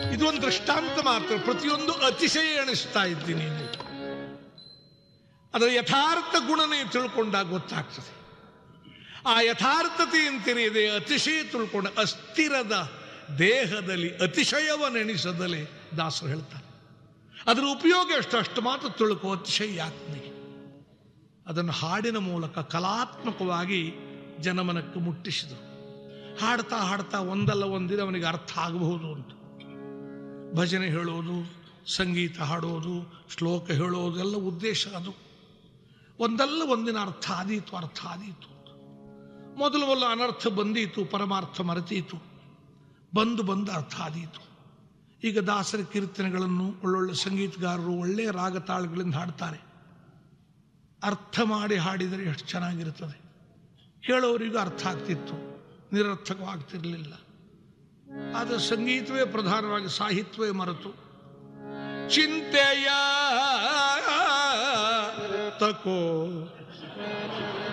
ಇದು ಒಂದು ದೃಷ್ಟಾಂತ ಮಾತ್ರ ಪ್ರತಿಯೊಂದು ಅತಿಶಯ ಎಣಿಸ್ತಾ ಇದ್ದೀನಿ ನೀನು ಅದರ ಯಥಾರ್ಥ ಗುಣನೇ ತಿಳ್ಕೊಂಡಾಗ ಗೊತ್ತಾಗ್ತದೆ ಆ ಯಥಾರ್ಥತೆ ಅಂತಿರಿಯದೆ ಅತಿಶಯ ತಿಳ್ಕೊಂಡ ಅಸ್ಥಿರದ ದೇಹದಲ್ಲಿ ಅತಿಶಯವನ್ನೆಣಿಸದಲೇ ದಾಸರು ಹೇಳ್ತಾರೆ ಅದರ ಉಪಯೋಗ ಎಷ್ಟು ಅಷ್ಟು ಮಾತ್ರ ತಿಳ್ಕೋ ಅತಿಶಯ ಯಾತ್ನಿಗೆ ಅದನ್ನು ಹಾಡಿನ ಮೂಲಕ ಕಲಾತ್ಮಕವಾಗಿ ಜನಮನಕ್ಕೆ ಮುಟ್ಟಿಸಿದರು ಹಾಡ್ತಾ ಹಾಡ್ತಾ ಒಂದಲ್ಲ ಒಂದಿನ ಅವನಿಗೆ ಅರ್ಥ ಆಗಬಹುದು ಅಂತ ಭಜನೆ ಹೇಳೋದು ಸಂಗೀತ ಹಾಡೋದು ಶ್ಲೋಕ ಹೇಳೋದು ಎಲ್ಲ ಉದ್ದೇಶ ಅದು ಒಂದಲ್ಲ ಒಂದಿನ ಅರ್ಥ ಆದೀತು ಅರ್ಥ ಆದೀತು ಮೊದಲು ಮೊದಲು ಅನರ್ಥ ಬಂದೀತು ಪರಮಾರ್ಥ ಮರೆತೀತು ಬಂದು ಬಂದು ಅರ್ಥ ಆದೀತು ಈಗ ದಾಸರ ಕೀರ್ತನೆಗಳನ್ನು ಒಳ್ಳೊಳ್ಳೆ ಸಂಗೀತಗಾರರು ಒಳ್ಳೆಯ ರಾಗ ತಾಳಗಳಿಂದ ಹಾಡ್ತಾರೆ ಅರ್ಥ ಮಾಡಿ ಹಾಡಿದರೆ ಎಷ್ಟು ಚೆನ್ನಾಗಿರುತ್ತದೆ ಹೇಳೋರಿಗೂ ಅರ್ಥ ಆಗ್ತಿತ್ತು ನಿರರ್ಥಕವಾಗ್ತಿರಲಿಲ್ಲ ಆದರೆ ಸಂಗೀತವೇ ಪ್ರಧಾನವಾಗಿ ಸಾಹಿತ್ಯವೇ ಮರೆತು ಚಿಂತೆಯ ತಕೋ